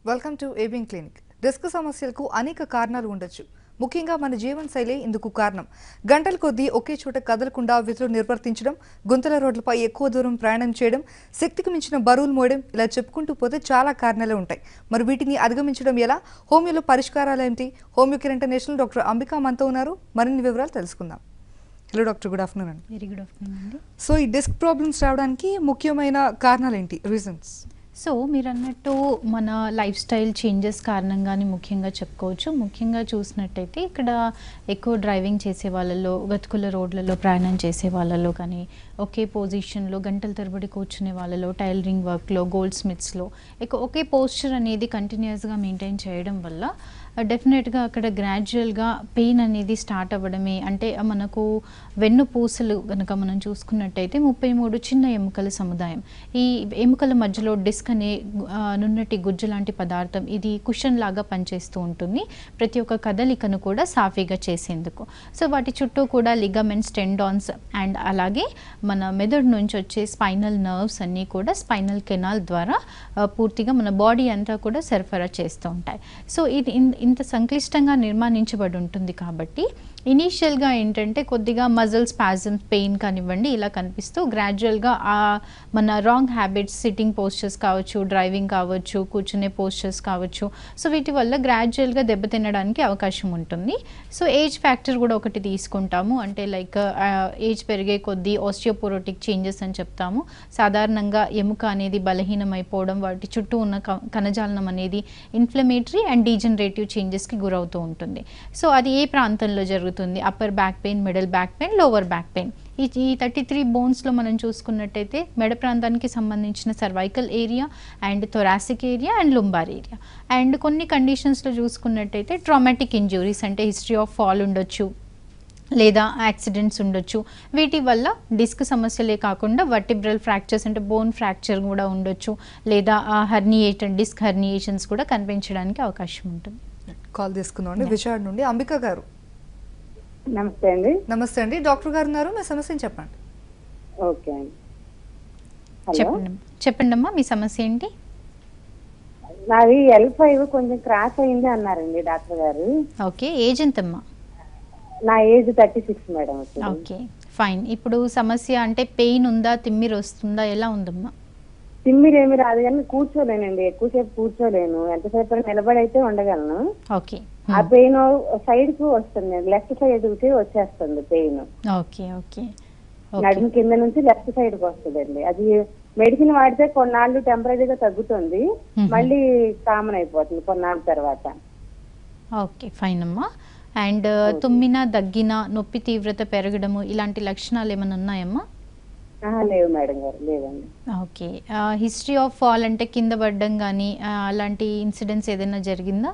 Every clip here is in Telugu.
Welcome to ABN clinic disc సమస్యలకు అనేక కారణాలు ఉండొచ్చు ముఖ్యంగా మన జీవన శైలి ఇందుకు కారణం గంటల కొద్దీ ఒకే చోట కదలకుండా విధులు నిర్వర్తించడం గుంతల రోడ్లపై ఎక్కువ దూరం ప్రయాణం చేయడం శక్తికి మించిన బరువులు మోయడం ఇలా చెప్పుకుంటూ పోతే చాలా కారణాలే ఉంటాయి మరి వీటిని అధిగమించడం ఎలా హోమియోలో పరిష్కారాలు ఏంటి homeo care international doctor Ambika మనతో ఉన్నారు మరిన్ని వివరాలు తెలుసుకుందాం హలో డాక్టర్ గుడ్ ఆఫ్టర్నూన్ అండి వెరీ గుడ్ ఆఫ్టర్నూన్ అండి సో ఈ డిస్క్ ప్రాబ్లమ్స్ రావడానికి ముఖ్యమైన కారణాలు ఏంటి రీజన్స్ సో మీరు అన్నట్టు మన లైఫ్ స్టైల్ చేంజెస్ కారణంగానే ముఖ్యంగా చెప్పుకోవచ్చు ముఖ్యంగా చూసినట్టయితే ఇక్కడ ఎక్కువ డ్రైవింగ్ చేసే వాళ్ళలో గతుకుల రోడ్లలో ప్రయాణం చేసే వాళ్ళలో కానీ ఒకే పొజిషన్లో గంటల తరబడి కూర్చునే వాళ్ళలో టైలరింగ్ వర్క్లో గోల్డ్ స్మిత్స్లో ఎక్కువ ఒకే పోస్చర్ అనేది కంటిన్యూస్గా మెయింటైన్ చేయడం వల్ల డెఫినెట్గా అక్కడ గ్రాడ్యువల్గా పెయిన్ అనేది స్టార్ట్ అవ్వడమే అంటే మనకు వెన్ను పూసలు కనుక మనం చూసుకున్నట్టయితే ముప్పై మూడు చిన్న ఎముకల సముదాయం ఈ ఎముకల మధ్యలో డిస్క్ అనే ఆ, నున్నటి గుజ్జు లాంటి పదార్థం ఇది కుషన్ లాగా పనిచేస్తూ ఉంటుంది ప్రతి ఒక్క కదలికను కూడా సాఫీగా చేసేందుకు సో వాటి చుట్టూ కూడా లిగమెంట్స్ టెండాన్స్ అండ్ అలాగే మన మెదడు నుంచి వచ్చే స్పైనల్ నర్వ్స్ అన్నీ కూడా స్పైనల్ కెనాల్ ద్వారా ఆ, పూర్తిగా మన బాడీ అంతా కూడా సరఫరా చేస్తూ ఉంటాయి సో ఇది ఇన్- ఇంత సంక్లిష్టంగా నిర్మాణించబడి ఉంటుంది కాబట్టి ఇనీషియల్గా ఏంటంటే కొద్దిగా మజిల్ స్పాజమ్ పెయిన్ కానివ్వండి ఇలా కనిపిస్తూ గ్రాడ్యువల్గా ఆ మన రాంగ్ హ్యాబిట్స్ సిట్టింగ్ పోస్చర్స్ కావచ్చు డ్రైవింగ్ కావచ్చు కూర్చునే పోస్చర్స్ కావచ్చు సో వీటి వల్ల గ్రాడ్యువల్గా దెబ్బతినడానికి అవకాశం ఉంటుంది సో ఏజ్ ఫ్యాక్టర్ కూడా ఒకటి తీసుకుంటాము అంటే లైక్ ఏజ్ పెరిగే కొద్దీ ఆస్టియోపోరోటిక్ చేంజెస్ అని చెప్తాము సాధారణంగా ఎముక అనేది బలహీనమైపోవడం వాటి చుట్టూ ఉన్న క- కణజాలం అనేది ఇన్ఫ్లమేటరీ అండ్ డీజనరేటివ్ చేంజెస్కి గురవుతూ ఉంటుంది సో అది ఏ ప్రాంతంలో జరుగుతుంది upper back pain middle back pain lower back pain ఈ ఈ థర్టీ త్రీ బోన్స్లో మనం చూసుకున్నట్టయితే మెడ ప్రాంతానికి సంబంధించిన cervical area and thoracic area and lumbar area and కొన్ని కండిషన్స్లో చూసుకున్నట్టయితే ట్రామాటిక్ ఇంజురీస్ అంటే హిస్టరీ ఆఫ్ ఫాల్ ఉండొచ్చు లేదా యాక్సిడెంట్స్ ఉండొచ్చు వీటి వల్ల డిస్క్ సమస్యలే కాకుండా వర్టిబ్రల్ ఫ్రాక్చర్స్ అంటే బోన్ ఫ్రాక్చర్ కూడా ఉండొచ్చు లేదా హర్నియేషన్ డిస్క్ హర్నియేషన్స్ కూడా కనిపించడానికి అవకాశం ఉంటుంది కాల్ తీసుకుందాం అండి విజయవాడ నుండి అంబిక గారు నమస్తే అండి నమస్తే అండి డాక్టర్ గారు ఉన్నారు మీ సమస్యని చెప్పండి ఓకే అండి హలో చెప్పండి చెప్పండి అమ్మా మీ సమస్య ఏంటి నాది ఎల్ ఫైవ్ కొంచెం క్రాస్ అయింది అన్నారండి డాక్టర్ గారు ఓకే ఏజ్ ఎంతమ్మా నా ఏజ్ థర్టీ సిక్స్ మేడం ఇప్పుడు. ఓకే ఫైన్ ఇప్పుడు సమస్య అంటే పెయిన్ ఉందా తిమ్మిరి వస్తుందా ఎలా ఉందమ్మా తిమ్మిరేమి రాదు కానీ కూర్చోలేనండి ఎక్కువసేపు కూర్చోలేను ఎంతసేపు అయినా నిలబడి అయితే ఉండగలను ఓకే ఆ పెయిన్ సైడ్ కు వస్తుంది లెఫ్ట్ సైడ్ కి వచ్చేస్తుంది పెయిన్ ఓకే ఓకే ఓకే నడుము కింద నుంచి లెఫ్ట్ సైడ్ కి వస్తుందండి అది మెడిసిన్ వాడితే కొన్నాళ్ళు టెంపరీ గా తగ్గుతుంది Mhm. మళ్ళీ కామన్ అయిపోతుంది కొన్నాళ్ళ తర్వాత ఓకే ఫైన్ అమ్మా అండ్ తుమ్మిన దగ్గిన నొప్పి తీవ్రత పెరగడము ఇలాంటి లక్షణాలు ఏమైనా ఉన్నాయమ్మా ఆహా, లేవు మేడం గారు లేదండి ఓకే హిస్టరీ ఆఫ్ ఫాల్ అంటే కింద పడడం కానీ అలాంటి ఇన్సిడెంట్స్ ఏదైనా జరిగిందా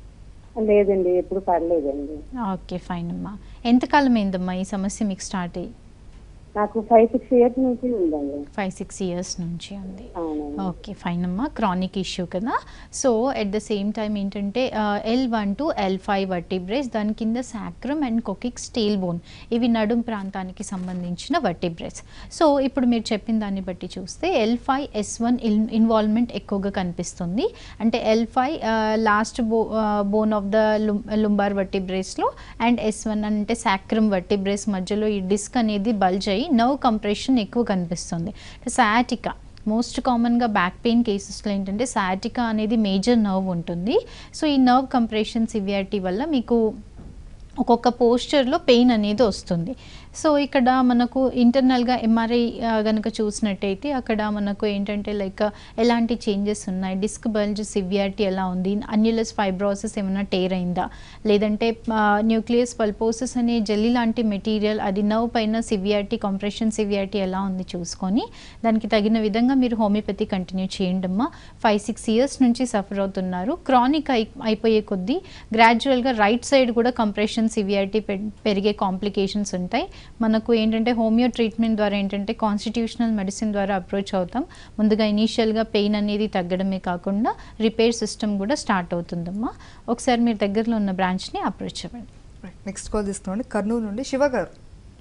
లేదండి ఎప్పుడు పడలేదండి ఓకే ఫైన్ అమ్మా ఎంతకాలం అయిందమ్మా ఈ సమస్య మీకు స్టార్ట్ అయ్యి నాకు ఫైవ్ సిక్స్ ఇయర్స్ నుంచి ఉందండి ఫైవ్ సిక్స్ ఇయర్స్ నుంచి ఉంది అవునండి ఓకే ఫైన్ అమ్మా క్రానిక్ ఇష్యూ కదా so at the same time ఏంటంటే L one two L five vertebrae దాని కింద sacrum and coccygeal bone ఇవి నడుం ప్రాంతానికి సంబంధించిన వర్టిబ్రేస్ సో ఇప్పుడు మీరు చెప్పిన దాన్ని బట్టి చూస్తే L five S one involvement ఎక్కువగా కనిపిస్తుంది అంటే ఎల్ ఫైవ్ లాస్ట్ బో బోన్ ఆఫ్ ద లుంబార్ వర్టిబ్రేస్లో అండ్ ఎస్ వన్ అంటే సాక్రమ్ వర్టిబ్రేస్ మధ్యలో ఈ డిస్క్ అనేది బల్జ్ అయ్యి నర్వ్ కంప్రెషన్ ఎక్కువ కనిపిస్తుంది సాటికా మోస్ట్ కామన్గా బ్యాక్ పెయిన్ కేసెస్లో ఏంటంటే సాటికా అనేది మేజర్ నర్వ్ ఉంటుంది సో ఈ నర్వ్ కంప్రెషన్ సివియారిటీ వల్ల మీకు ఒక్కొక్క పోస్చర్లో పెయిన్ అనేది వస్తుంది సో ఇక్కడ మనకు ఇంటర్నల్గా ఎంఆర్ఐ కనుక చూసినట్టయితే అక్కడ మనకు ఏంటంటే లైక్ ఎలాంటి చేంజెస్ ఉన్నాయి డిస్క్ బల్జ్ సివియారిటీ ఎలా ఉంది అన్యులస్ ఫైబ్రోసిస్ ఏమైనా టేర్ అయిందా లేదంటే న్యూక్లియస్ పల్పోసిస్ అనే జెల్లీ లాంటి మెటీరియల్ అది నర్వ్ పైన సివియారిటీ కంప్రెషన్ సివియారిటీ ఎలా ఉంది చూసుకొని దానికి తగిన విధంగా మీరు హోమియోపతి కంటిన్యూ చేయండి అమ్మా ఫైవ్ సిక్స్ ఇయర్స్ నుంచి సఫర్ అవుతున్నారు క్రానిక్ అయి అయిపోయే కొద్దీ గ్రాడ్యువల్గా రైట్ సైడ్ కూడా కంప్రెషన్ సివియారిటీ పెరిగే కాంప్లికేషన్స్ ఉంటాయి మనకు ఏంటంటే హోమియో ట్రీట్మెంట్ ద్వారా ఏంటంటే కాన్స్టిట్యూషనల్ మెడిసిన్ ద్వారా అప్రోచ్ అవుతాం ముందుగా ఇనీషియల్గా పెయిన్ అనేది తగ్గడమే కాకుండా రిపేర్ సిస్టమ్ కూడా స్టార్ట్ అవుతుందమ్మా ఒకసారి మీరు దగ్గరలో ఉన్న బ్రాంచ్ని అప్రోచ్ అవ్వండి నెక్స్ట్ కాల్ తీసుకున్నాండి కర్నూలు నుండి శివ గారు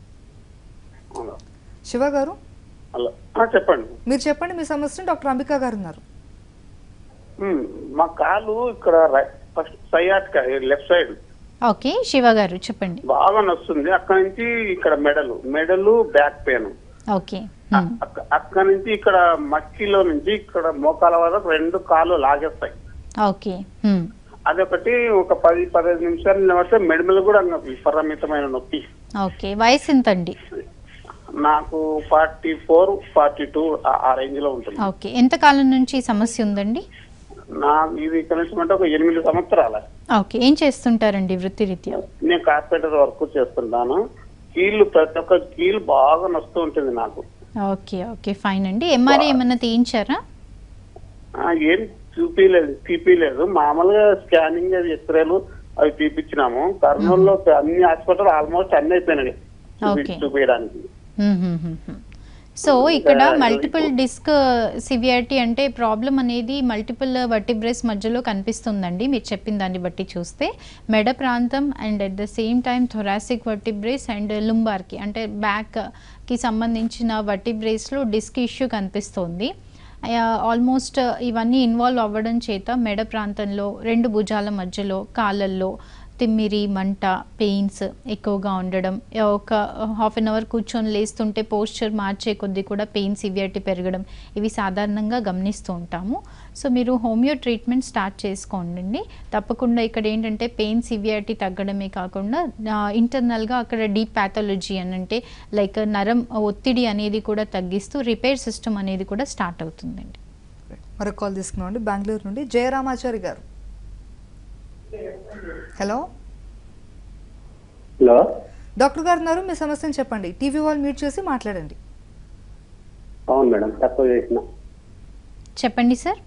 హలో శివ గారు హలో ఆ, చెప్పండి మీరు చెప్పండి మీ సమస్యను డాక్టర్ అంబికా గారు ఉన్నారు ఉమ్, మా కాలు ఇక్కడ first sciatica left side okay Shiva గారు చెప్పండి బాగా నొస్తుంది అక్కడ నుంచి ఇక్కడ మెడలు మెడలు బ్యాక్ పెయిన్ ఓకే మ్మ్. అక్క- అక్కడ నుంచి ఇక్కడ మక్కిలో నుంచి ఇక్కడ మోకాల వరకు రెండు కాళ్ళు లాగేస్తాయి ఓకే మ్మ్. అదొకటి ఒక పది పదిహేను నిమిషాలు నిలబడితే మెడమలు కూడా ఇంకా విపరీతమైన నొప్పి ఓకే వయసు ఎంత అండి నాకు ఫార్టీ ఫోర్ ఫార్టీ టూ ఆ రేంజ్ లో ఉంటుంది ఓకే ఎంత కాలం నుంచి ఈ సమస్య ఉందండి నా ఇది ఇక్కడ నుంచి అంటే ఒక ఎనిమిది సంవత్సరాల ఓకే ఏం చేస్తుంటారండి వృత్తిరీత్యా నేను కార్పెంటర్ వర్క్ చేస్తుంటాను కీళ్ళు ప్రతి ఒక్క కీళ్ళు బాగా నొస్తూ ఉంటుంది నాకు ఓకే ఓకే ఫైన్ అండి ఎంఆర్ఐ ఏమన్నా తీయించారా ఆ, ఏం చూపించలేదు తీపిలేదు మామూలుగా స్కానింగ్ అది ఎక్స్రేలు అవి తీపిచ్చినాము కర్నూలులో అన్ని హాస్పిటల్ ఆల్మోస్ట్ అన్ని అయిపోయినాయి చూపి- Okay. చూపించడానికి సో ఇక్కడ ఇంకా మల్టిపుల్ డిస్క్ సివియారిటీ అంటే ప్రాబ్లం అనేది మల్టిపుల్ వర్టిబ్రేస్ మధ్యలో కనిపిస్తుందండి మీరు చెప్పిన దాన్ని బట్టి చూస్తే మెడ ప్రాంతం and at the same time thoracic vertebrae and లుంబార్కి అంటే బ్యాక్కి సంబంధించిన వర్టిబ్రేస్లో డిస్క్ ఇష్యూ కనిపిస్తుంది ఆల్మోస్ట్ ఇవన్నీ ఇన్వాల్వ్ అవ్వడం చేత మెడ ప్రాంతంలో రెండు భుజాల మధ్యలో కాళ్ళల్లో తిమ్మిరి మంట పెయిన్స్ ఎక్కువగా ఉండడం ఒక హాఫ్ అన్ అవర్ కూర్చొని లేస్తుంటే పోస్చర్ మార్చే కొద్దీ కూడా పెయిన్ సివియారిటీ పెరగడం ఇవి సాధారణంగా గమనిస్తూ ఉంటాము సో మీరు హోమియో ట్రీట్మెంట్ స్టార్ట్ చేసుకోండి తప్పకుండా ఇక్కడ ఏంటంటే పెయిన్ సివియారిటీ తగ్గడమే కాకుండా ఇంటర్నల్గా అక్కడ డీప్ ప్యాథాలజీ అని అంటే లైక్ నరం ఒత్తిడి అనేది కూడా తగ్గిస్తూ రిపేర్ సిస్టమ్ అనేది కూడా స్టార్ట్ అవుతుందండి మరొక కాల్ తీసుకున్నాం అండి బెంగళూరు నుండి జయరామాచారి గారు హలో హలో డాక్టర్ గారు ఉన్నారు మీ సమస్యను చెప్పండి టీవీ వాళ్ళు మ్యూట్ చేసి మాట్లాడండి అవును మేడం తక్కువ చేసిన చెప్పండి సార్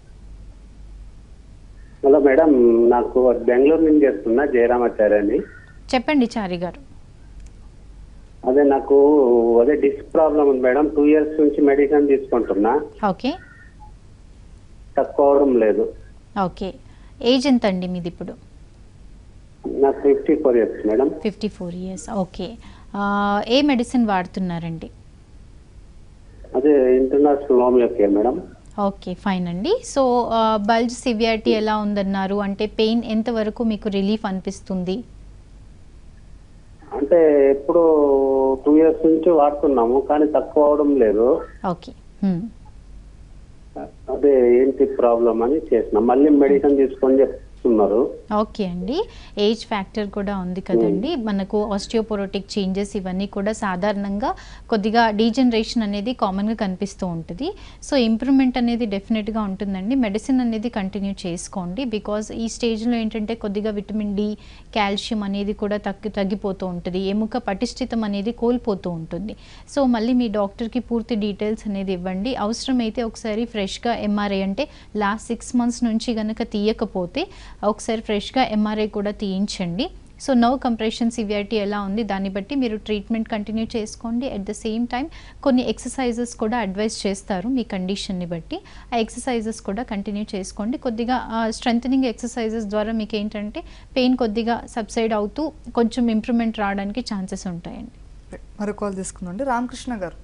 హలో మేడం నాకు బెంగళూరు నుంచి చేస్తున్నా జయరామాచార్య అని చెప్పండి చారి గారు అదే నాకు అదే డిస్క్ ప్రాబ్లం ఉంది మేడం టూ ఇయర్స్ నుంచి మెడిసిన్ తీసుకుంటున్నా ఓకే తక్కువ అవడం లేదు ఓకే ఏజ్ ఎంత అండి మీది ఇప్పుడు నాకు fifty four years madam fifty four years okay ఏ మెడిసిన్ వాడుతున్నారండి అదే international homeo care madam okay fine అండి సో బల్జ్ సివియారిటీ ఎలా ఉందన్నారు అంటే పెయిన్ ఎంతవరకు మీకు రిలీఫ్ అనిపిస్తుంది అంటే ఎప్పుడు టూ ఇయర్స్ నుంచి వాడుతున్నాము కానీ తక్కువ అవడం లేదు ఓకే హ్మ్. అదే ఏంటి ప్రాబ్లం అని చేసిన మళ్ళీ మెడిసిన్ తీసుకొని చెప్తున్నారు ఓకే అండి ఏజ్ ఫ్యాక్టర్ కూడా ఉంది కదండి మనకు ఆస్టియోపోరోటిక్ చేంజెస్ ఇవన్నీ కూడా సాధారణంగా కొద్దిగా డీజనరేషన్ అనేది కామన్గా కనిపిస్తూ ఉంటుంది సో ఇంప్రూవ్మెంట్ అనేది డెఫినెట్గా ఉంటుందండి మెడిసిన్ అనేది కంటిన్యూ చేసుకోండి బికాజ్ ఈ స్టేజ్లో ఏంటంటే కొద్దిగా విటమిన్ డి కాల్షియం అనేది కూడా తగ్గి తగ్గిపోతూ ఉంటుంది ఎముక పటిష్ఠితం అనేది కోల్పోతూ ఉంటుంది సో మళ్ళీ మీ డాక్టర్కి పూర్తి డీటెయిల్స్ అనేది ఇవ్వండి అవసరమైతే ఒకసారి ఫ్రెష్గా ఎంఆర్ఐ అంటే లాస్ట్ సిక్స్ మంత్స్ నుంచి కనుక తీయకపోతే ఒకసారి ఫ్రెష్గా ఎంఆర్ఐ కూడా తీయించండి సో నవ్ కంప్రెషన్ సివియారిటీ ఎలా ఉంది దాన్ని బట్టి మీరు ట్రీట్మెంట్ కంటిన్యూ చేసుకోండి అట్ ద సేమ్ టైం కొన్ని ఎక్సర్సైజెస్ కూడా అడ్వైస్ చేస్తారు మీ కండిషన్ని బట్టి ఆ ఎక్సర్సైజెస్ కూడా కంటిన్యూ చేసుకోండి కొద్దిగా స్ట్రెంథనింగ్ ఎక్సర్సైజెస్ ద్వారా మీకు ఏంటంటే పెయిన్ కొద్దిగా సబ్సైడ్ అవుతూ కొంచెం ఇంప్రూవ్మెంట్ రావడానికి ఛాన్సెస్ ఉంటాయండి మరొక కాల్ తీసుకుందాం అండి రామకృష్ణ గారు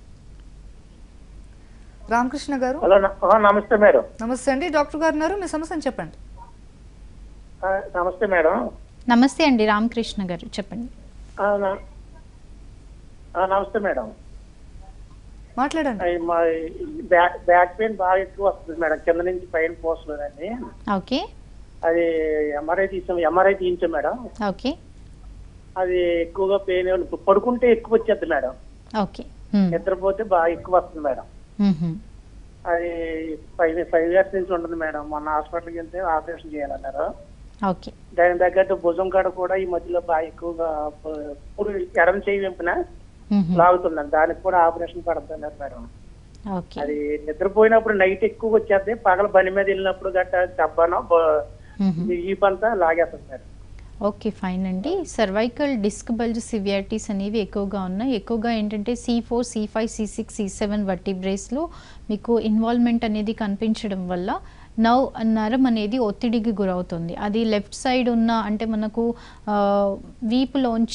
రామకృష్ణ గారు హలో న- ఆ, నమస్తే మేడం నమస్తే అండి డాక్టర్ గారు ఉన్నారు మీ సమస్యను చెప్పండి ఆ, నమస్తే మేడం నమస్తే అండి రామకృష్ణ గారు చెప్పండి ఆ, న- ఆ, నమస్తే మేడం మాట్లాడండి అయి మా బ్యాక్ బ్యాక్ పెయిన్ బాగా ఎక్కువ వస్తుంది మేడం కింద నుంచి పైన పోస్తుందండి ఓకే అది ఎంఆర్ఐ తీసాం ఎంఆర్ఐ తీయించాం మేడం ఓకే అది ఎక్కువగా పెయిన్ పడుకుంటే ఎక్కువ వచ్చేది మేడం ఓకే హ్మ్. నిద్రపోతే బాగా ఎక్కువ వస్తుంది మేడం మ్మ్హ. అది ఫైవ్ ఫైవ్ ఇయర్స్ నుంచి ఉంటుంది మేడం మొన్న హాస్పిటల్కి వెళ్తే ఆపరేషన్ చేయాలన్నారు ఓకే దానికి తగ్గట్టు భుజం కాడ కూడా ఈ మధ్యలో బాగా ఎక్కువగా ప- ఇప్పుడు ఎడం చేయి వెంపున మ్మ్హ. లాగుతుందండి దానికి కూడా ఆపరేషన్ పడుతున్నారు మేడం ఓకే అది నిద్రపోయినప్పుడు నైట్ ఎక్కువ వచ్చేది పగల బండి మీద వెళ్ళినప్పుడు గట్ట దెబ్బనో మ్మ్హ. ఈ పంతా లాగేస్తుంది మేడం ఓకే ఫైన్ అండి సర్వైకల్ డిస్క్ బల్జ్ సివియారిటీస్ అనేవి ఎక్కువగా ఉన్నాయి ఎక్కువగా ఏంటంటే C four C five C six C seven వట్టిబ్రేస్లో మీకు ఇన్వాల్వ్మెంట్ అనేది కనిపించడం వల్ల నవ్ నరం అనేది ఒత్తిడికి గురవుతుంది అది లెఫ్ట్ సైడ్ ఉన్న అంటే మనకు ఆ, వీపులోంచి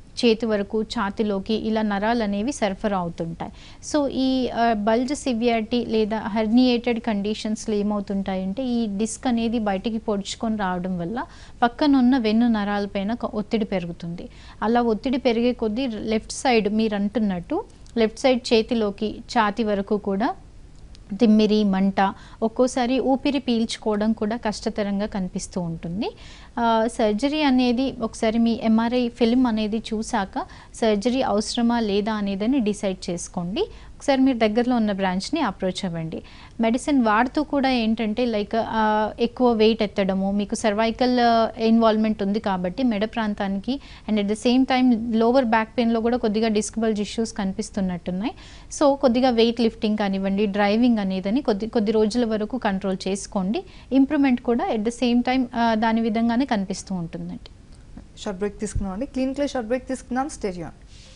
చేతి వరకు ఛాతిలోకి ఇలా నరాలు అనేవి సరఫరా అవుతుంటాయి సో ఈ బల్జ్ సివియారిటీ లేదా హెర్నియేటెడ్ కండిషన్స్లో ఏమవుతుంటాయంటే ఈ డిస్క్ అనేది బయటికి పొడుచుకొని రావడం వల్ల పక్కన ఉన్న వెన్ను నరాలపైన ఒక ఒత్తిడి పెరుగుతుంది అలా ఒత్తిడి పెరిగే కొద్దీ లెఫ్ట్ సైడ్ మీరు అంటున్నట్టు లెఫ్ట్ సైడ్ చేతిలోకి ఛాతి వరకు కూడా తిమ్మిరి మంట ఒక్కోసారి ఊపిరి పీల్చుకోవడం కూడా కష్టతరంగా కనిపిస్తూ ఉంటుంది ఆ, సర్జరీ అనేది ఒకసారి మీ ఎంఆర్ఐ ఫిల్మ్ అనేది చూశాక సర్జరీ అవసరమా లేదా అనేదని డిసైడ్ చేసుకోండి ఒకసారి మీరు దగ్గరలో ఉన్న బ్రాంచ్ని అప్రోచ్ అవ్వండి మెడిసిన్ వాడుతూ కూడా ఏంటంటే లైక్ ఆ, ఎక్కువ వెయిట్ ఎత్తడము మీకు సర్వైకల్ ఇన్వాల్వ్మెంట్ ఉంది కాబట్టి మెడ ప్రాంతానికి and at the same time lower back పెయిన్లో కూడా కొద్దిగా డిస్క్ బల్జ్ ఇష్యూస్ కనిపిస్తున్నట్టున్నాయి సో కొద్దిగా వెయిట్ లిఫ్టింగ్ కానివ్వండి డ్రైవింగ్ అనేదని కొద్ది కొద్ది రోజుల వరకు కంట్రోల్ చేసుకోండి ఇంప్రూవ్మెంట్ కూడా ఎట్ ద సేమ్ టైం దాని విధంగానే కనిపిస్తూ ఉంటుందండి షార్ట్ బ్రేక్ తీసుకున్నాం అండి క్లినిక్లో షార్ట్ బ్రేక్ తీసుకుందాం స్టేడియం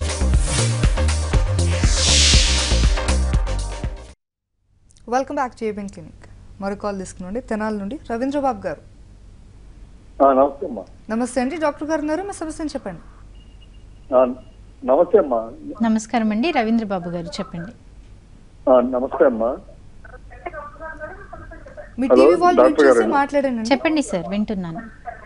welcome back to ABN clinic మరో కాల్ తీసుకున్నాండి తెనాల నుండి రవీంద్రబాబు గారు ఆ, నమస్తే అమ్మా నమస్తే అండి డాక్టర్ గారు ఉన్నారు మీ సమస్యను చెప్పండి ఆ, నమస్తే అమ్మా నమస్కారం అండి రవీంద్ర బాబు గారు చెప్పండి ఆ, నమస్తే అమ్మా మీ హలో, టీవీ వాళ్ళు డాక్టర్ చూసి గారండి. మాట్లాడండి చెప్పండి సార్ వింటున్నాను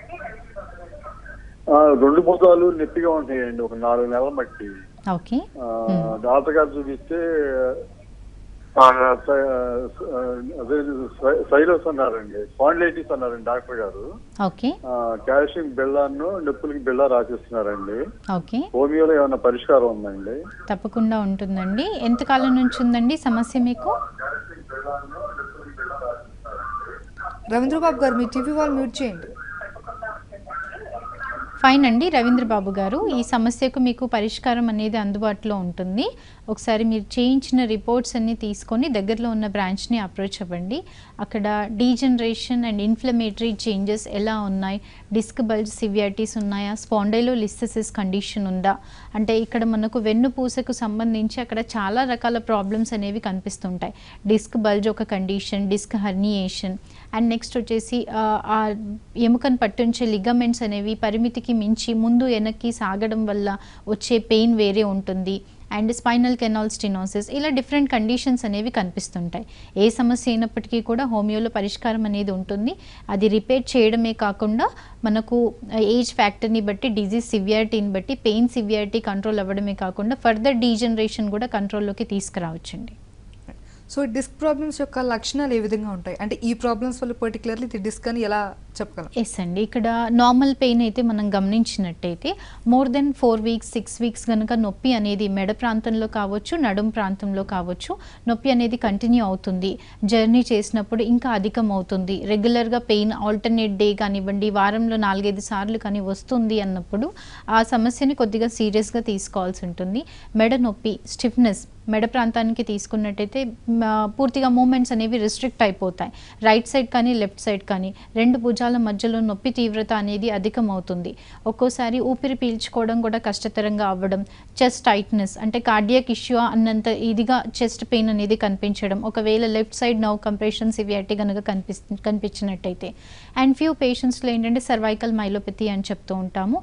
ఆ, రెండు భుజాలు నొప్పిగా ఉంటాయండి ఒక నాలుగు నెలల మట్టి ఓకే ఆ, డాక్టర్ గారు చూపిస్తే ఆ, సై- ఆ, అదే సై- సైలోస్ అన్నారండి స్పాండిలైటిస్ అన్నారండి డాక్టర్ గారు ఓకే ఆ, కాల్షియం బిళ్ళాను నొప్పులకి బిళ్ళ రాసిస్తున్నారండి ఓకే హోమియోలో ఏమైనా పరిష్కారం ఉందండి తప్పకుండా ఉంటుందండి ఎంతకాలం నుంచి ఉందండి సమస్య మీకు రవీంద్రబాబు గారు మీ టీవీ వాళ్ళు మ్యూట్ చేయండి ఫైన్ అండి రవీంద్ర బాబు గారు ఈ సమస్యకు మీకు పరిష్కారం అనేది అందుబాటులో ఉంటుంది ఒకసారి మీరు చేయించిన రిపోర్ట్స్ అన్ని తీసుకొని దగ్గరలో ఉన్న బ్రాంచ్ని అప్రోచ్ అవ్వండి అక్కడ డీజనరేషన్ అండ్ ఇన్ఫ్లమేటరీ చేంజెస్ ఎలా ఉన్నాయి డిస్క్ బల్జ్ సివియారిటీస్ ఉన్నాయా స్పాండైలో లిస్థసిస్ కండిషన్ ఉందా అంటే ఇక్కడ మనకు వెన్నుపూసకు సంబంధించి అక్కడ చాలా రకాల ప్రాబ్లమ్స్ అనేవి కనిపిస్తుంటాయి డిస్క్ బల్జ్ ఒక condition disc herniation and next వచ్చేసి ఆ, ఆ ఎముకను పట్టుంచే లిగమెంట్స్ అనేవి పరిమితికి మించి ముందు వెనక్కి సాగడం వల్ల వచ్చే పెయిన్ వేరే ఉంటుంది అండ్ స్పైనల్ కెనాల్ స్టినోసిస్ ఇలా డిఫరెంట్ కండిషన్స్ అనేవి కనిపిస్తుంటాయి ఏ సమస్య అయినప్పటికీ కూడా హోమియోలో పరిష్కారం అనేది ఉంటుంది అది రిపేర్ చేయడమే కాకుండా మనకు ఏజ్ ఫ్యాక్టర్ని బట్టి డిజీజ్ సివియారిటీని బట్టి పెయిన్ సివియారిటీ కంట్రోల్ అవ్వడమే కాకుండా ఫర్దర్ డీజనరేషన్ కూడా కంట్రోల్లోకి తీసుకురావచ్చండి సో డిస్క్ ప్రాబ్లమ్స్ యొక్క లక్షణాలు ఏ విధంగా ఉంటాయి అంటే ఈ ప్రాబ్లమ్స్ వల్ల పర్టికులర్లీ ఇది డిస్క్ అని ఎలా చెప్పగలం ఎస్ అండి ఇక్కడ నార్మల్ పెయిన్ అయితే మనం గమనించినట్టయితే more than four weeks six weeks కనుక నొప్పి అనేది మెడ ప్రాంతంలో కావచ్చు నడుం ప్రాంతంలో కావచ్చు నొప్పి అనేది కంటిన్యూ అవుతుంది జర్నీ చేసినప్పుడు ఇంకా అధికం అవుతుంది రెగ్యులర్గా పెయిన్ ఆల్టర్నేట్ డే కానివ్వండి వారంలో నాలుగైదు సార్లు కానీ వస్తుంది అన్నప్పుడు ఆ సమస్యని కొద్దిగా సీరియస్గా తీసుకోవాల్సి ఉంటుంది మెడ నొప్పి స్టిఫ్నెస్ మెడ ప్రాంతానికి తీసుకున్నట్టయితే మ, పూర్తిగా మూమెంట్స్ అనేవి రిస్ట్రిక్ట్ అయిపోతాయి రైట్ సైడ్ కానీ లెఫ్ట్ సైడ్ కానీ రెండు భుజాల మధ్యలో నొప్పి తీవ్రత అనేది అధికమవుతుంది ఒక్కోసారి ఊపిరి పీల్చుకోవడం కూడా కష్టతరంగా అవ్వడం చెస్ట్ టైట్నెస్ అంటే కార్డియక్ ఇష్యూ అన్నంత ఇదిగా చెస్ట్ పెయిన్ అనేది కనిపించడం ఒకవేళ left side nerve compression severity కనుక కనిపిస్ కనిపించినట్టయితే అండ్ ఫ్యూ పేషెంట్స్లో ఏంటంటే సర్వైకల్ మైలోపతి అని చెప్తూ ఉంటాము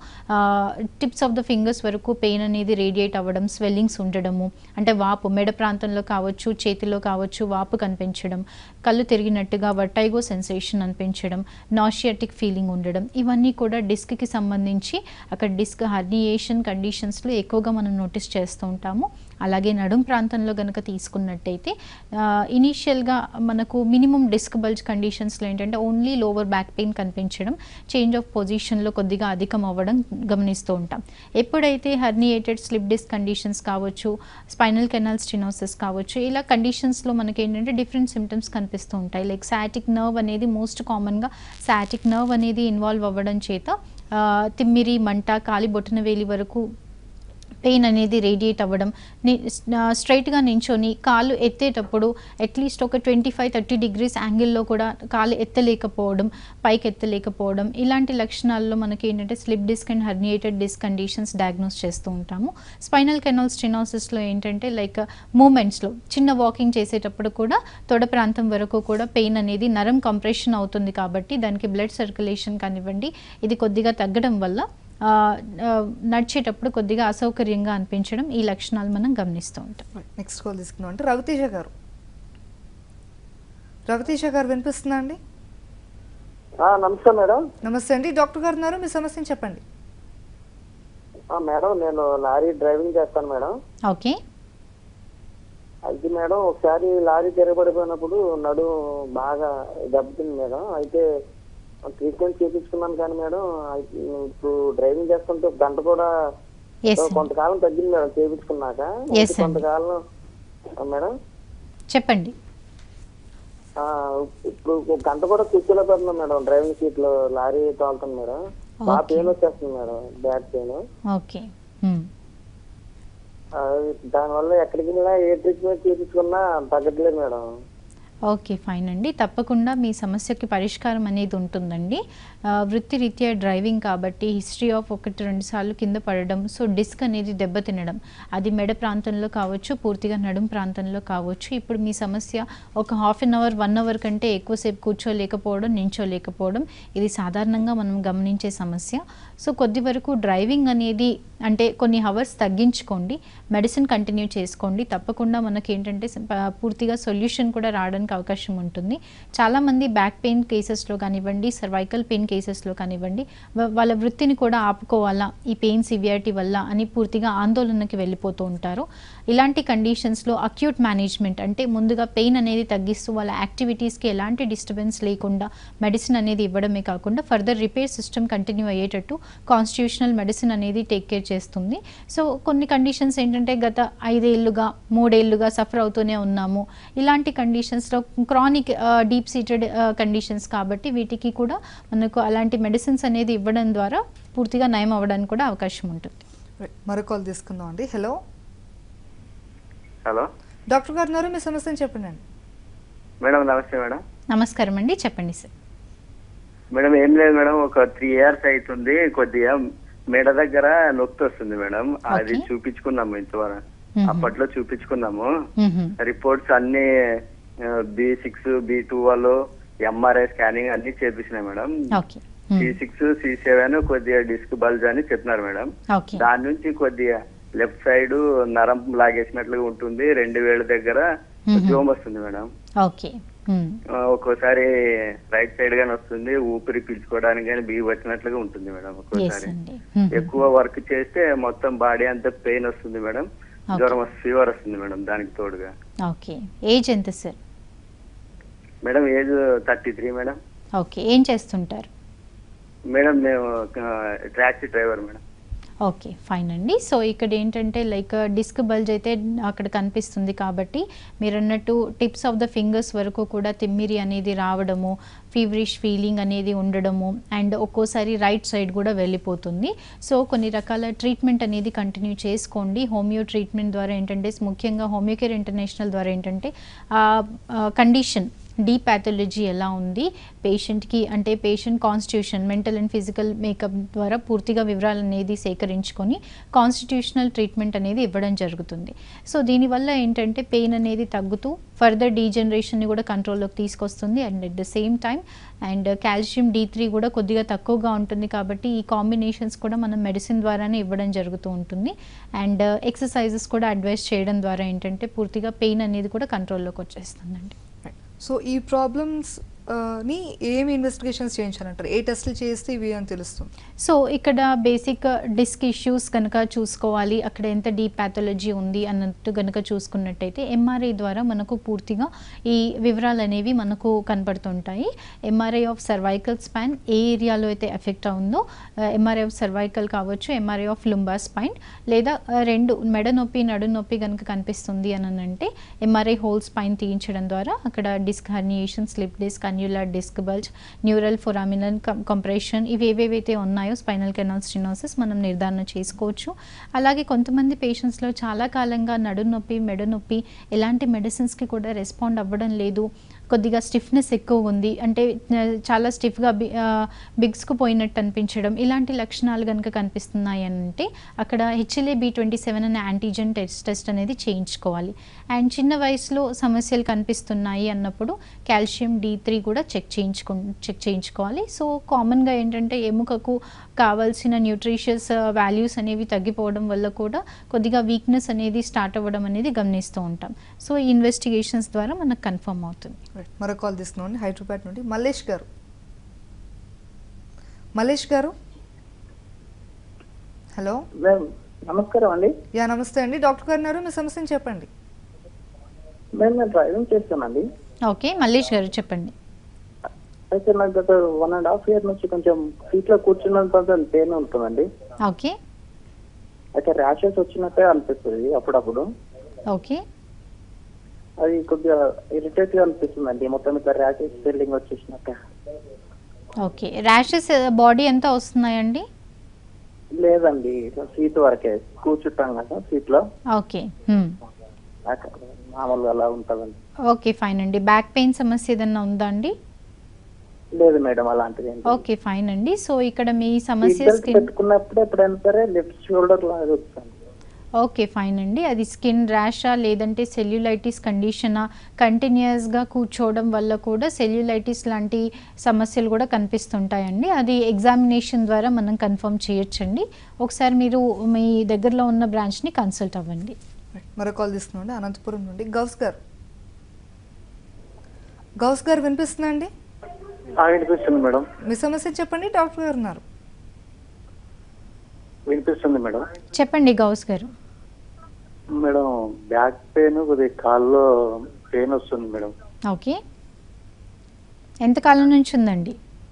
టిప్స్ ఆఫ్ ద ఫింగర్స్ వరకు పెయిన్ అనేది రేడియేట్ అవ్వడం స్వెల్లింగ్స్ ఉండడము అంటే వాపు మెడ ప్రాంతంలో కావచ్చు చేతిలో కావచ్చు వాపు కనిపించడం కళ్ళు తిరిగినట్టుగా వర్టైగో సెన్సేషన్ అనిపించడం నాషియాటిక్ ఫీలింగ్ ఉండడం ఇవన్నీ కూడా డిస్క్కి సంబంధించి అక్కడ డిస్క్ హర్నియేషన్ కండిషన్స్లో ఎక్కువగా మనం నోటీస్ చేస్తూ ఉంటాము అలాగే నడుం ప్రాంతంలో కనుక తీసుకున్నట్టయితే ఇనీషియల్గా మనకు మినిమం డిస్క్ బల్జ్ కండిషన్స్లో ఏంటంటే ఓన్లీ లోవర్ బ్యాక్ పెయిన్ కనిపించడం చేంజ్ ఆఫ్ పొజిషన్లో కొద్దిగా అధికం అవ్వడం గమనిస్తూ ఉంటాం ఎప్పుడైతే హర్నియేటెడ్ స్లిప్ డిస్క్ కండిషన్స్ కావచ్చు స్పైనల్ కెనాల్ స్టినోసిస్ కావచ్చు ఇలా కండిషన్స్లో మనకి ఏంటంటే డిఫరెంట్ సిమ్టమ్స్ కనిపిస్తూ ఉంటాయి లైక్ సాటిక్ నర్వ్ అనేది మోస్ట్ కామన్గా సాటిక్ నర్వ్ అనేది ఇన్వాల్వ్ అవ్వడం చేత ఆ, తిమ్మిరి మంట కాలి బొట్టన వేలి వరకు పెయిన్ అనేది రేడియేట్ అవ్వడం స్ట్రైట్గా నించొని కాలు ఎత్తేటప్పుడు అట్లీస్ట్ ఒక ట్వంటీ ఫైవ్ థర్టీ డిగ్రీస్ యాంగిల్లో కూడా కాలు ఎత్తలేకపోవడం పైకి ఎత్తలేకపోవడం ఇలాంటి లక్షణాల్లో మనకి ఏంటంటే slip disc and herniated disc conditions diagnose చేస్తూ ఉంటాము స్పైనల్ కెనాల్ స్టినోసిస్లో ఏంటంటే లైక్ మూమెంట్స్లో చిన్న వాకింగ్ చేసేటప్పుడు కూడా తొడ ప్రాంతం వరకు కూడా పెయిన్ అనేది నరం కంప్రెషన్ అవుతుంది కాబట్టి దానికి బ్లడ్ సర్క్యులేషన్ కానివ్వండి ఇది కొద్దిగా తగ్గడం వల్ల ఆ, ఆ, నడిచేటప్పుడు కొద్దిగా అసౌకర్యంగా అనిపించడం ఈ లక్షణాలు మనం గమనిస్తూ ఉంటాం నెక్స్ట్ కాల్ తీసుకున్నాం అంటే రవితేజ గారు రవితేజ గారు వినిపిస్తుందా అండి నమస్తే మేడం నమస్తే అండి డాక్టర్ గారు ఉన్నారు మీ సమస్యని చెప్పండి మేడం నేను లారీ డ్రైవింగ్ చేస్తాను మేడం ఓకే అయితే మేడం ఒకసారి లారీ తిరగబడిపోయినప్పుడు నడు బాగా దెబ్బతింది మేడం అయితే ట్రీట్మెంట్ చేయించుకున్నాను కానీ మేడం అయితే ఇప్పుడు డ్రైవింగ్ చేస్తుంటే ఒక గంట కూడా ఎస్ కొంతకాలం తగ్గింది మేడం చేయించుకున్నాక Yes, అయితే కొంతకాలం ఆ, మేడం చెప్పండి ఆ, ఇప్పుడు ఒక గంట కూడా కూర్చోలేకపోతున్నాం మేడం డ్రైవింగ్ సీట్ లో లారీ తోలుతాను మేడం బాగా Okay. పెయిన్ వచ్చేస్తుంది మేడం బ్యాక్ పెయిన్ ఓకే మ్మ్. దానివల్ల ఎక్కడికి వెళ్ళినా ఏ ట్రీట్మెంట్ చేయించుకున్నా తగ్గట్లేదు మేడం ఓకే ఫైన్ అండి తప్పకుండా మీ సమస్యకి పరిష్కారం అనేది ఉంటుందండి ఆ, వృత్తిరీత్యా డ్రైవింగ్ కాబట్టి హిస్టరీ ఆఫ్ ఒకటి రెండు సార్లు కింద పడడం సో డిస్క్ అనేది దెబ్బతినడం అది మెడ ప్రాంతంలో కావచ్చు పూర్తిగా నడుం ప్రాంతంలో కావచ్చు ఇప్పుడు మీ సమస్య ఒక half an hour one hour కంటే ఎక్కువసేపు కూర్చోలేకపోవడం నించోలేకపోవడం ఇది సాధారణంగా మనం గమనించే సమస్య సో కొద్ది వరకు డ్రైవింగ్ అనేది అంటే కొన్ని హవర్స్ తగ్గించుకోండి మెడిసిన్ కంటిన్యూ చేసుకోండి తప్పకుండా మనకి ఏంటంటే స- ప- పూర్తిగా సొల్యూషన్ కూడా రావడానికి అవకాశం ఉంటుంది చాలామంది బ్యాక్ పెయిన్ కేసెస్లో కానివ్వండి సర్వైకల్ పెయిన్ కేసెస్లో కానివ్వండి వా- వాళ్ళ వృత్తిని కూడా ఆపుకోవాలా ఈ పెయిన్ సివియారిటీ వల్ల అని పూర్తిగా ఆందోళనకి వెళ్ళిపోతూ ఉంటారు ఇలాంటి కండిషన్స్లో అక్యూట్ మేనేజ్మెంట్ అంటే ముందుగా పెయిన్ అనేది తగ్గిస్తూ వాళ్ళ యాక్టివిటీస్కి ఎలాంటి డిస్టర్బెన్స్ లేకుండా మెడిసిన్ అనేది ఇవ్వడమే కాకుండా ఫర్దర్ రిపేర్ సిస్టమ్ కంటిన్యూ అయ్యేటట్టు కాన్స్టిట్యూషనల్ మెడిసిన్ అనేది టేక్ కేర్ చేస్తుంది సో కొన్ని కండిషన్స్ ఏంటంటే గత ఐదేళ్లుగా మూడేళ్లుగా సఫర్ అవుతూనే ఉన్నాము ఇలాంటి కండిషన్స్లో క్రానిక్ డీప్ సీటెడ్ కండిషన్స్ కాబట్టి వీటికి కూడా మనకు అలాంటి మెడిసిన్స్ అనేది ఇవ్వడం ద్వారా పూర్తిగా నయం అవ్వడానికి కూడా అవకాశం ఉంటుంది రైట్, మరో కాల్ తీసుకుందాం అండి హలో హలో డాక్టర్ గారు ఉన్నారు మీ సమస్యని చెప్పండి అండి మేడం నమస్తే మేడం నమస్కారం అండి చెప్పండి సార్ మేడం ఏం లేదు మేడం ఒక త్రీ ఇయర్స్ అవుతుంది కొద్దిగా మెడ దగ్గర నొప్పి వస్తుంది మేడం అది Okay. చూపించుకున్నాము ఇంతవరకు మ్మ్. అప్పట్లో చూపించుకున్నాము మ్మ్. రిపోర్ట్స్ అన్ని బి సిక్స్ బి టూ వాళ్ళు ఎంఆర్ఐ స్కానింగ్ అన్ని చేపించినాయి madam okay C six C seven కొద్దిగా డిస్క్ బల్జ్ అని చెప్పినారు మేడం ఓకే దాని నుంచి కొద్దిగా లెఫ్ట్ సైడ్ నరం లాగేసినట్లుగా ఉంటుంది రెండు వేల దగ్గర మ్మ్. జోమ్ వస్తుంది మేడం ఓకే మ్మ్. ఆ, ఒక్కోసారి రైట్ సైడ్ గానే వస్తుంది ఊపిరి పీల్చుకోవడానికి కానీ బిగి వచ్చినట్లుగా ఉంటుంది మేడం ఎస్ ఒక్కోసారి అండి మ్మ్. ఎక్కువ వర్క్ చేస్తే మొత్తం బాడీ అంతా పెయిన్ వస్తుంది మేడం Okay. జ్వరం ఫీవర్ వస్తుంది మేడం దానికి తోడుగా ఓకే ఏజ్ ఎంత sir madam age thirty three madam okay ఏం చేస్తుంటారు మేడం మేము taxi driver madam okay fine అండి సో ఇక్కడ ఏంటంటే లైక్ డిస్క్ బల్జ్ అయితే అక్కడ కనిపిస్తుంది కాబట్టి మీరు అన్నట్టు టిప్స్ ఆఫ్ ద ఫింగర్స్ వరకు కూడా తిమ్మిరి అనేది రావడము ఫీవరిష్ ఫీలింగ్ అనేది ఉండడము అండ్ ఒక్కోసారి రైట్ సైడ్ కూడా వెళ్ళిపోతుంది సో కొన్ని రకాల ట్రీట్మెంట్ అనేది కంటిన్యూ చేసుకోండి హోమియో ట్రీట్మెంట్ ద్వారా ఏంటంటే ముఖ్యంగా హోమియోకేర్ ఇంటర్నేషనల్ ద్వారా ఏంటంటే కండిషన్ డీ ప్యాథాలజీ ఎలా ఉంది పేషెంట్కి అంటే patient constitution mental and physical makeup ద్వారా పూర్తిగా వివరాలు అనేది సేకరించుకొని కాన్స్టిట్యూషనల్ ట్రీట్మెంట్ అనేది ఇవ్వడం జరుగుతుంది సో దీనివల్ల ఏంటంటే పెయిన్ అనేది తగ్గుతూ ఫర్దర్ డీజనరేషన్ని కూడా కంట్రోల్లోకి తీసుకొస్తుంది and at the same time and calcium D three కూడా కొద్దిగా తక్కువగా ఉంటుంది కాబట్టి ఈ కాంబినేషన్స్ కూడా మనం మెడిసిన్ ద్వారానే ఇవ్వడం జరుగుతూ ఉంటుంది అండ్ ఎక్సర్సైజెస్ కూడా అడ్వైస్ చేయడం ద్వారా ఏంటంటే పూర్తిగా పెయిన్ అనేది కూడా కంట్రోల్లోకి వచ్చేస్తుందండి సో ఈ ప్రాబ్లమ్స్ ని ఏమి ఇన్వెస్టిగేషన్స్ చేయించాలంటారు ఏ టెస్ట్లు చేస్తే ఇవి అని తెలుస్తుంది సో ఇక్కడ బేసిక్ డిస్క్ ఇష్యూస్ కనుక చూసుకోవాలి అక్కడ ఎంత డీప్ ప్యాథాలజీ ఉంది అన్నట్టు కనుక చూసుకున్నట్టయితే ఎంఆర్ఐ ద్వారా మనకు పూర్తిగా ఈ వివరాలు అనేవి మనకు కనపడుతుంటాయి ఎంఆర్ఐ ఆఫ్ సర్వైకల్ స్పైన్ ఏ ఏరియాలో అయితే ఎఫెక్ట్ ఉందో ఎంఆర్ఐ ఆఫ్ సర్వైకల్ కావచ్చు ఎంఆర్ఐ ఆఫ్ లుంబా స్పైన్ లేదా ఆ, రెండు మెడ నొప్పి నడు నొప్పి కనుక కనిపిస్తుంది అని అంటే ఎంఆర్ఐ హోల్ స్పైన్ తీయించడం ద్వారా అక్కడ disc herniation slip disc annular disc bulge neural foraminal compression ఇవి ఏవేవైతే ఉన్నాయో స్పైనల్ కెనాల్ స్టినోసిస్ మనం నిర్ధారణ చేసుకోవచ్చు అలాగే కొంతమంది పేషెంట్స్లో చాలా కాలంగా నడు నొప్పి మెడ నొప్పి ఎలాంటి మెడిసిన్స్కి కూడా రెస్పాండ్ అవ్వడం లేదు కొద్దిగా స్టిఫ్నెస్ ఎక్కువ ఉంది అంటే ఆ, చాలా స్టిఫ్గా బి బిగ్స్కు పోయినట్టు అనిపించడం ఇలాంటి లక్షణాలు కనుక కనిపిస్తున్నాయి అని అంటే అక్కడ హెచ్ఎల్ఏ బి ట్వంటీ సెవెన్ అనే యాంటీజెన్ టెస్ట్ టెస్ట్ అనేది చేయించుకోవాలి అండ్ చిన్న వయసులో సమస్యలు కనిపిస్తున్నాయి అన్నప్పుడు కాల్షియం డి త్రీ కూడా చెక్ చేయించుకో చెక్ చేయించుకోవాలి సో కామన్గా ఏంటంటే ఎముకకు కావాల్సిన న్యూట్రిషియస్ వాల్యూస్ అనేవి తగ్గిపోవడం వల్ల కూడా కొద్దిగా వీక్నెస్ అనేది స్టార్ట్ అవ్వడం అనేది గమనిస్తూ ఉంటాం సో ఈ ఇన్వెస్టిగేషన్స్ ద్వారా మనకు కన్ఫర్మ్ అవుతుంది రైట్ మరో కాల్ తీసుకున్నాం హైదరాబాద్ నుండి మల్లేష్ గారు మల్లేష్ గారు హలో మ్యామ్ నమస్కారం అండి యా నమస్తే అండి డాక్టర్ గారు ఉన్నారు మీ సమస్యను చెప్పండి మేము నేను డ్రైవింగ్ చేస్తానండి ఓకే మల్లేష్ గారు చెప్పండి అయితే నాకు గత వన్ అండ్ హాఫ్ ఇయర్ నుంచి కొంచెం సీట్ లో కూర్చున్నంత పెయిన్ ఉంటుందండి ఓకే అయితే ర్యాషెస్ వచ్చినట్టే అనిపిస్తుంది అప్పుడప్పుడు ఓకే అది కొద్దిగా ఇరిటేట్ గా అనిపిస్తుందండి మొత్తం ఇట్లా ర్యాషెస్ స్వెల్లింగ్ వచ్చేసినట్టే ఓకే ర్యాషెస్ బాడీ ఎంత వస్తున్నాయండి లేదండి ఇట్లా సీట్ వరకే కూర్చుంటాం కదా సీట్ లో ఓకే హ్మ్. అక్కడ మామూలుగా అలా ఉంటుందండి ఓకే ఫైన్ అండి బ్యాక్ పెయిన్ సమస్య ఏదన్నా ఉందా అండి లేదు మేడం అలాంటిది ఏంటి ఓకే ఫైన్ అండి సో ఇక్కడ మీ సీట్ సమస్య బెల్ట్ స్కిన్ పెట్టుకున్నప్పుడు ఎప్పుడైనా సరే లెఫ్ట్ షోల్డర్ లాగా వస్తుంది ఓకే ఫైన్ అండి అది స్కిన్ ర్యాషా లేదంటే సెల్యులైటిస్ కండిషనా కంటిన్యూస్గా కూర్చోవడం వల్ల కూడా సెల్యులైటిస్ లాంటి సమస్యలు కూడా కనిపిస్తుంటాయండి అది ఎగ్జామినేషన్ ద్వారా మనం కన్ఫర్మ్ చేయొచ్చండి ఒకసారి మీరు మీ దగ్గరలో ఉన్న బ్రాంచ్ని కన్సల్ట్ అవ్వండి రైట్ మరో కాల్ తీసుకున్నాం అనంతపురం నుండి గౌస్ గారు గౌస్ గారు వినిపిస్తుందా అండి వినిపిస్తుంది మేడం మీ సమస్య చెప్పండి డాక్టర్ గారు ఉన్నారు వినిపిస్తుంది మేడం చెప్పండి గౌస్ గారు మేడం బ్యాక్ పెయిన్ కొద్దిగా కాల్లో పెయిన్ వస్తుంది మేడం ఓకే ఎంతకాలం నుంచి ఉందండి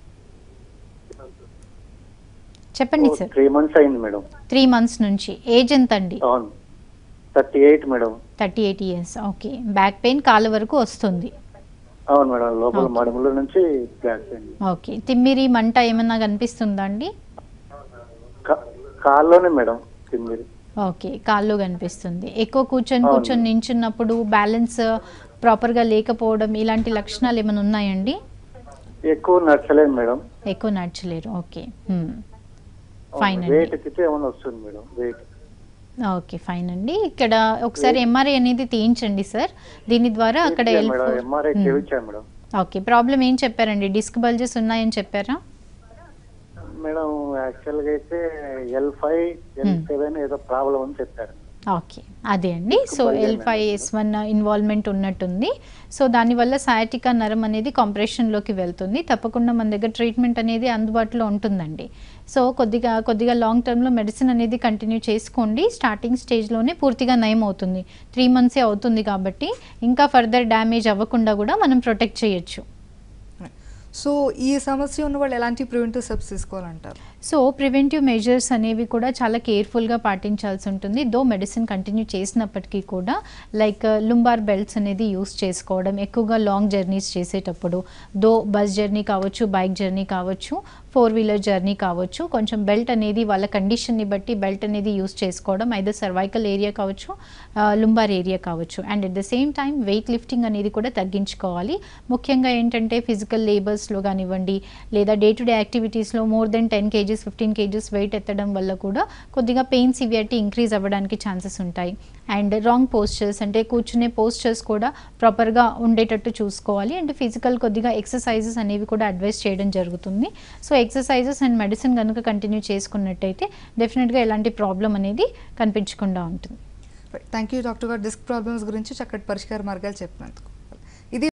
చెప్పండి సార్ త్రీ మంత్స్ అయింది మేడం త్రీ మంత్స్ నుంచి ఏజ్ ఎంత అండి అవును thirty eight madam thirty eight years okay back pain కాళ్ళ వరకు వస్తుంది అవును మేడం లోపల Okay. మడుముల నుంచి బ్యాక్ పెయిన్ ఓకే తిమ్మిరి మంట ఏమన్నా కనిపిస్తుందా అండి కా- కాల్లోనే మేడం తిమ్మిరి ఓకే కాళ్ళు కనిపిస్తుంది ఎక్కువ కూర్చొని అవును. కూర్చొని నించున్నప్పుడు బ్యాలెన్స్ ప్రాపర్గా లేకపోవడం ఇలాంటి లక్షణాలు ఏమైనా ఉన్నాయండి ఎక్కువ నచ్చలేదు మేడం ఎక్కువ నడచలేరు ఓకే ఫైన్ అండి వెయిట్ ఎక్కితే ఏమైనా వస్తుంది మేడం వెయిట్ ఓకే ఫైన్ అండి ఇక్కడ ఒకసారి ఎంఆర్ఐ అనేది తీయించండి సార్ దీని ద్వారా అక్కడ మేడం ఎల్ ఎంఆర్ఐ Hmm. చేయించాను మేడం ఓకే ప్రాబ్లం ఏం చెప్పారండి డిస్క్ బల్జెస్ ఉన్నాయని చెప్పారా మేడం యాక్చువల్ గా అయితే ఎల్ ఫైవ్ ఎల్ సెవెన్ ఏదో ప్రాబ్లం అని చెప్పారు ఓకే అదే అండి so Disc bulge L five S one involvement ఉన్నట్టుంది సో దానివల్ల సయాటికా నరం అనేది కంప్రెషన్లోకి వెళ్తుంది తప్పకుండా మన దగ్గర ట్రీట్మెంట్ అనేది అందుబాటులో ఉంటుందండి సో కొద్దిగా కొద్దిగా లాంగ్ టర్మ్లో మెడిసిన్ అనేది కంటిన్యూ చేసుకోండి స్టార్టింగ్ స్టేజ్లోనే పూర్తిగా నయం అవుతుంది త్రీ మంత్సే అవుతుంది కాబట్టి ఇంకా ఫర్దర్ డ్యామేజ్ అవ్వకుండా కూడా మనం ప్రొటెక్ట్ చేయొచ్చు సో ఈ సమస్య ఉన్న వాళ్ళు ఎలాంటి ప్రివెంటివ్ స్టెప్స్ తీసుకోవాలంటారు సో ప్రివెంటివ్ మెజర్స్ అనేవి కూడా చాలా కేర్ఫుల్గా పాటించాల్సి ఉంటుంది దో మెడిసిన్ కంటిన్యూ చేసినప్పటికీ కూడా లైక్ లుంబార్ బెల్ట్స్ అనేది యూస్ చేసుకోవడం ఎక్కువగా లాంగ్ జర్నీస్ చేసేటప్పుడు దో బస్ జర్నీ కావచ్చు బైక్ జర్నీ కావచ్చు ఫోర్ వీలర్ జర్నీ కావచ్చు కొంచెం బెల్ట్ అనేది వాళ్ళ కండిషన్ని బట్టి బెల్ట్ అనేది యూస్ చేసుకోవడం అయితే సర్వైకల్ ఏరియా కావచ్చు లుంబార్ ఏరియా కావచ్చు and at the same time weight lifting అనేది కూడా తగ్గించుకోవాలి ముఖ్యంగా ఏంటంటే ఫిజికల్ లేబర్స్లో కానివ్వండి లేదా డే టు డే యాక్టివిటీస్లో more than ten kgs fifteen kgs weight ఎత్తడం వల్ల కూడా కొద్దిగా పెయిన్ సివియారిటీ ఇంక్రీజ్ అవ్వడానికి ఛాన్సెస్ ఉంటాయి అండ్ రాంగ్ పోస్చర్స్ అంటే కూర్చునే పోస్చర్స్ కూడా ప్రాపర్గా ఉండేటట్టు చూసుకోవాలి అండ్ ఫిజికల్ కొద్దిగా ఎక్సర్సైజెస్ అనేవి కూడా అడ్వైస్ చేయడం జరుగుతుంది సో ఎక్సర్సైజెస్ అండ్ మెడిసిన్ కనుక కంటిన్యూ చేసుకున్నట్టయితే డెఫినెట్గా ఎలాంటి ప్రాబ్లం అనేది కనిపించకుండా ఉంటుంది థ్యాంక్ యూ డాక్టర్ గారు డిస్క్ ప్రాబ్లమ్స్ గురించి చక్కటి పరిష్కార మార్గాలు చెప్పినందుకు